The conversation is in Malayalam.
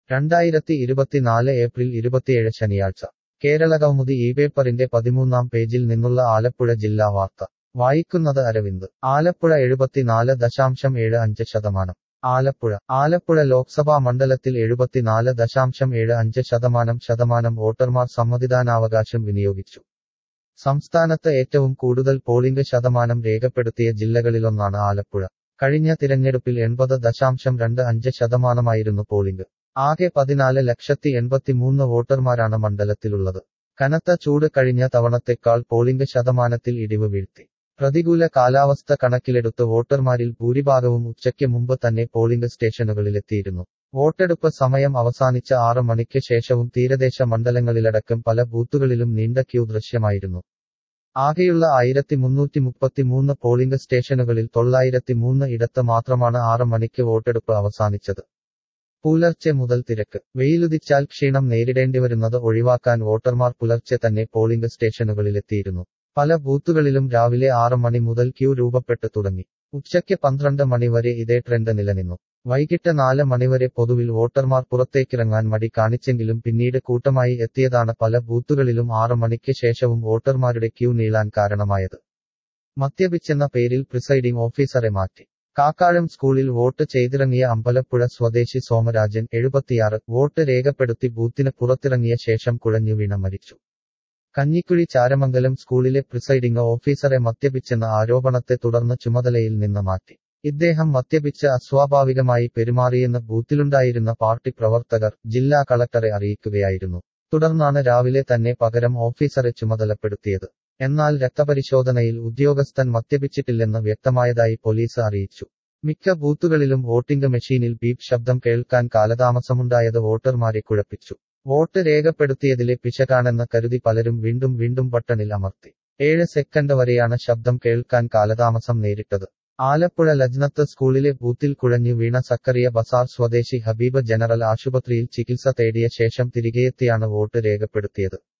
രണ്ടായിരത്തി ഇരുപത്തിനാല് ഏപ്രിൽ ഇരുപത്തിയേഴ് ശനിയാഴ്ച കേരള കൗമുദി ഈ പേപ്പറിന്റെ പതിമൂന്നാം പേജിൽ നിന്നുള്ള ആലപ്പുഴ ജില്ലാ വാർത്ത വായിക്കുന്നത് അരവിന്ദ് ആലപ്പുഴ എഴുപത്തിനാല് ദശാംശം ഏഴ് അഞ്ച് ശതമാനം ആലപ്പുഴ ആലപ്പുഴ ലോക്സഭാ മണ്ഡലത്തിൽ എഴുപത്തിനാല് ദശാംശം ഏഴ് അഞ്ച് ശതമാനം ശതമാനം വോട്ടർമാർ സമ്മതിദാനാവകാശം വിനിയോഗിച്ചു സംസ്ഥാനത്ത് ഏറ്റവും കൂടുതൽ പോളിംഗ് ശതമാനം രേഖപ്പെടുത്തിയ ജില്ലകളിലൊന്നാണ് ആലപ്പുഴ കഴിഞ്ഞ തിരഞ്ഞെടുപ്പിൽ എൺപത് ദശാംശം രണ്ട് അഞ്ച് ശതമാനമായിരുന്നു പോളിംഗ് ആകെ പതിനാല് ലക്ഷത്തി എൺപത്തിമൂന്ന് വോട്ടർമാരാണ് മണ്ഡലത്തിലുള്ളത് കനത്ത ചൂട് കഴിഞ്ഞ തവണത്തെക്കാൾ പോളിംഗ് ശതമാനത്തിൽ ഇടിവ് വീഴ്ത്തി പ്രതികൂല കാലാവസ്ഥ കണക്കിലെടുത്ത് വോട്ടർമാരിൽ ഭൂരിഭാഗവും ഉച്ചയ്ക്ക് മുമ്പ് തന്നെ പോളിംഗ് സ്റ്റേഷനുകളിലെത്തിയിരുന്നു വോട്ടെടുപ്പ് സമയം അവസാനിച്ച ആറ് മണിക്ക് ശേഷവും തീരദേശ മണ്ഡലങ്ങളിലടക്കം പല ബൂത്തുകളിലും നീണ്ട ക്യൂ ദൃശ്യമായിരുന്നു ആകെയുള്ള ആയിരത്തി മുന്നൂറ്റി മുപ്പത്തിമൂന്ന് പോളിംഗ് സ്റ്റേഷനുകളിൽ തൊള്ളായിരത്തി മൂന്ന് ഇടത്ത് മാത്രമാണ് ആറ് മണിക്ക് വോട്ടെടുപ്പ് അവസാനിച്ചത് പുലർച്ചെ മുതൽ തിരക്ക് വെയിലുദിച്ചാൽ ക്ഷീണം നേരിടേണ്ടിവരുന്നത് ഒഴിവാക്കാൻ വോട്ടർമാർ പുലർച്ചെ തന്നെ പോളിംഗ് സ്റ്റേഷനുകളിലെത്തിയിരുന്നു പല ബൂത്തുകളിലും രാവിലെ ആറ് മണി മുതൽ ക്യൂ രൂപപ്പെട്ടു തുടങ്ങി ഉച്ചയ്ക്ക് പന്ത്രണ്ട് മണിവരെ ഇതേ ട്രെൻഡ് നിലനിന്നു വൈകിട്ട് നാല് മണിവരെ പൊതുവിൽ വോട്ടർമാർ പുറത്തേക്കിറങ്ങാൻ മടി കാണിച്ചെങ്കിലും പിന്നീട് കൂട്ടമായി എത്തിയതാണ് പല ബൂത്തുകളിലും ആറ് മണിക്ക് ശേഷവും വോട്ടർമാരുടെ ക്യൂ നീളാൻ കാരണമായത് മദ്യപിച്ചെന്ന പേരിൽ പ്രിസൈഡിംഗ് ഓഫീസറെ മാറ്റി കാക്കാഴം സ്കൂളിൽ വോട്ട് ചെയ്തിറങ്ങിയ അമ്പലപ്പുഴ സ്വദേശി സോമരാജൻ എഴുപത്തിയാറ് വോട്ട് രേഖപ്പെടുത്തി ബൂത്തിന് പുറത്തിറങ്ങിയ ശേഷം കുഴഞ്ഞു വീണ മരിച്ചു കഞ്ഞിക്കുഴി ചാരമംഗലം സ്കൂളിലെ പ്രിസൈഡിംഗ് ഓഫീസറെ മദ്യപിച്ചെന്ന ആരോപണത്തെ തുടർന്ന് ചുമതലയിൽ നിന്ന് മാറ്റി ഇദ്ദേഹം മദ്യപിച്ച് അസ്വാഭാവികമായി പെരുമാറിയെന്ന് ബൂത്തിലുണ്ടായിരുന്ന പാർട്ടി പ്രവർത്തകർ ജില്ലാ കളക്ടറെ അറിയിക്കുകയായിരുന്നു തുടർന്നാണ് രാവിലെ തന്നെ പകരം ഓഫീസറെ ചുമതലപ്പെടുത്തിയത് എന്നാൽ രക്തപരിശോധനയിൽ ഉദ്യോഗസ്ഥൻ മദ്യപിച്ചിട്ടില്ലെന്ന് വ്യക്തമായതായി പോലീസ് അറിയിച്ചു മിക്ക ബൂത്തുകളിലും വോട്ടിംഗ് മെഷീനിൽ ബീപ് ശബ്ദം കേൾക്കാൻ കാലതാമസമുണ്ടായത് വോട്ടർമാരെ കുഴപ്പിച്ചു വോട്ട് രേഖപ്പെടുത്തിയതിലെ പിശകാണെന്ന് കരുതി പലരും വീണ്ടും വീണ്ടും ബട്ടണിൽ അമർത്തി ഏഴ് സെക്കൻഡ് വരെയാണ് ശബ്ദം കേൾക്കാൻ കാലതാമസം നേരിട്ടത് ആലപ്പുഴ ലജ്നത്ത് സ്കൂളിലെ ബൂത്തിൽ കുഴഞ്ഞു വീണ സക്കറിയ ബസാർ സ്വദേശി ഹബീബ് ജനറൽ ആശുപത്രിയിൽ ചികിത്സ തേടിയ ശേഷം തിരികെയെത്തിയാണ് വോട്ട് രേഖപ്പെടുത്തിയത്